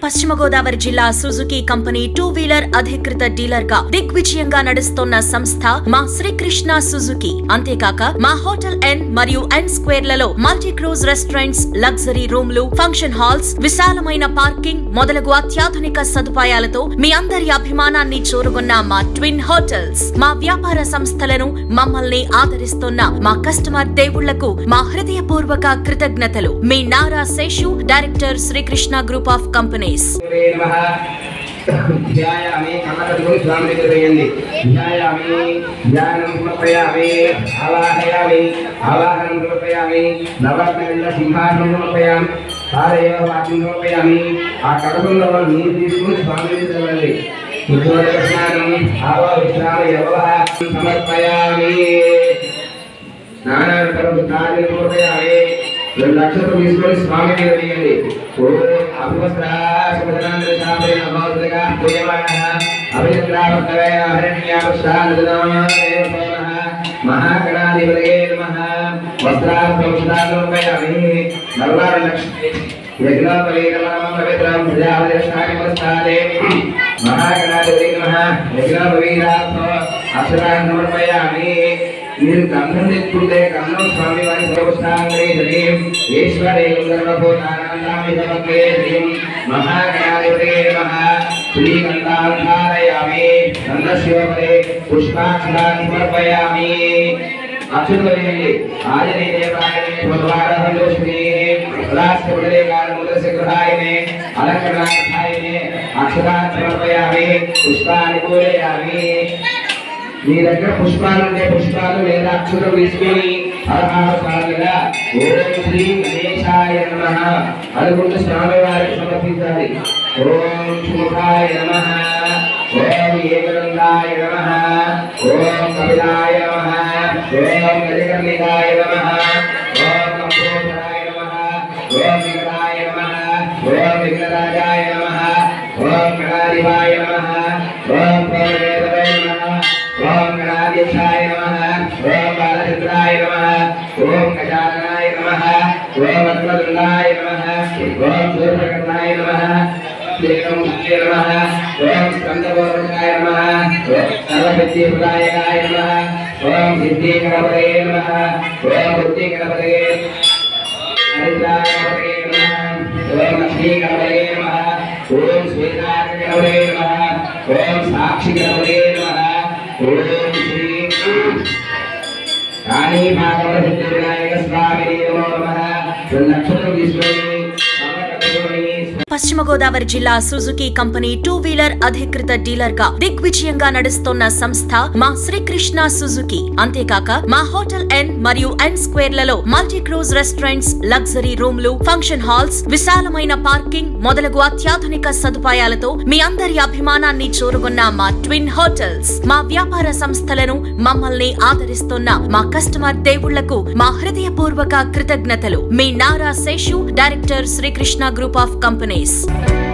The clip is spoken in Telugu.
పశ్చిమ గోదావరి జిల్లా సుజుకి కంపెనీ టూ వీలర్ అధికృత డీలర్ గా దిగ్విజయంగా నడుస్తోన్న సంస్థ మా శ్రీకృష్ణ సుజుకి అంతేకాక మా హోటల్ ఎన్ మరియు ఎన్ స్క్వేర్ లలో మల్టీ క్రూజ్ రెస్టారెంట్స్ లగ్జరీ రూమ్లు ఫంక్షన్ హాల్స్ విశాలమైన పార్కింగ్ మొదలగు అత్యాధునిక సదుపాయాలతో మీ అందరి అభిమానాన్ని చూరుకున్న మా ట్విన్ హోటల్స్ మా వ్యాపార సంస్థలను మమ్మల్ని ఆదరిస్తున్న మా కస్టమర్ దేవుళ్లకు మా హృదయపూర్వక కృతజ్ఞతలు మీ Nara Seshu director Srikrishna group of companies ధ్యాయామి కళ్ళకట్టుకుని స్వామి దగ్గర వేయండి ధ్యాయామి ధ్యానం సమర్పయామి ఆవాహయామి ఆవాహనం సమర్పయామి నవరత్న సింహాసనం సమర్పయామి పాదయోగ వాక్యం సమర్పయామి ఆ కడపంలో నీరు తీసుకుని స్వామి దగ్గర వెళ్ళండి ఉజ్వల స్నానం ఆవా విశ్రామ యవ సమర్పయామి స్నానానంతరం కార్యం సమర్పయామి రెండు లక్షలు తీసుకొని స్వామి మీద వేయండి ఓం అభివస్త్రా శుభదనాంతర శాపే నమోదగా ప్రియమానః అభిచంద్రావత్తవే అరణ్యావస్థానదనామేవ సోమః మహాగణాధిపతయే నమః వస్త్రాభూషణాలోపయామి నర్వార లక్ష్మి యజ్ఞోపవే నమః పవిత్రం ప్రజావదర్శనానిమస్తాదే మహాగణాధిపతయే నమః యజ్ఞోపవీరాత్మ అక్షరాన్ని సమర్పయామి మీరు గంధం తెచ్చుకుంటే గంధం స్వామి వారి సర్వస్థాంగే శ్రీం ఈశ్వరేయం సర్వభూతానందామి సమగ్రే శ్రీం మహాగణాధిపతే నమః శ్రీగంధాధారయామి గంధస్యోపరే పుష్పాక్షరాన్ని సమర్పయామి అక్షుతయండి ఆజనే దేవాయనే స్వర్వారహందోష్మి రాష్ట్రపడే కాలముద్రస్య గృహాయనే అలంకరణార్థాయనే అక్షరాన్ని సమర్పయామి పుష్పాన్ని పూజయామి మీ దగ్గర పుష్పాలు ఉంటే పుష్పాలు లేదా అక్షరం తీసుకొని అర్హాసాలుగా ఓం శ్రీ గణేశాయ నమ అనుకుంటూ స్వామి వారికి సమర్పించాలి ఓం శుభాయ నమ ఓం ఏకదండాయ నమ ఓం కపిలాయ నమ ఓం గజకర్ణికాయ నమ ఓం కంపోధరాయ నమ ఓం వికటాయ నమ ఓం విఘ్నరాజాయ నమ ఓం గణాధిపాయ నమ ఓం పౌరేతవే నమ ఓం గణాధ్యక్షాయ నమ ఓం బాలచంద్రాయ నమ ఓం గజాననాయ నమ ఓం వక్రతుండాయ నమ ఓం సూర్యకర్ణాయ నమ శ్రీరం నమ ఓం స్కందగోరకాయ నమ ఓం సర్వసిద్ధిప్రదాయకాయ నమ ఓం సిద్ధిగణపతయే నమ ఓం బుద్ధిగణపతయే హరిద్రాయ గణపతయే నమ ఓం లక్ష్మీగణపతయే నమ ఓం శ్రీనారాయణగణపతయే నమ ఓం సాక్షిగణపతయే నమ ఓం శ్రీ కాళీ భాగవత సిద్ధి వినాయక స్వామి నమో నమః రెండు నక్షత్రం తీసుకొని కమల కట్టుకొని పశ్చిమ గోదావరి జిల్లా సుజుకి కంపెనీ టూ వీలర్ అధికృత డీలర్ గా దిగ్విజయంగా నడుస్తోన్న సంస్థ మా శ్రీకృష్ణ సుజుకి అంతేకాక మా హోటల్ ఎన్ మరియు ఎన్ స్క్వేర్ లలో మల్టీ క్రూజ్ రెస్టారెంట్స్ లగ్జరీ రూమ్లు ఫంక్షన్ హాల్స్ విశాలమైన పార్కింగ్ మొదలగు అత్యాధునిక సదుపాయాలతో మీ అందరి అభిమానాన్ని చూరుకున్న మా ట్విన్ హోటల్స్ మా వ్యాపార సంస్థలను మమ్మల్ని ఆదరిస్తున్న మా కస్టమర్ దేవుళ్లకు మా హృదయపూర్వక కృతజ్ఞతలు మీ Nara Seshu director Srikrishna group of companies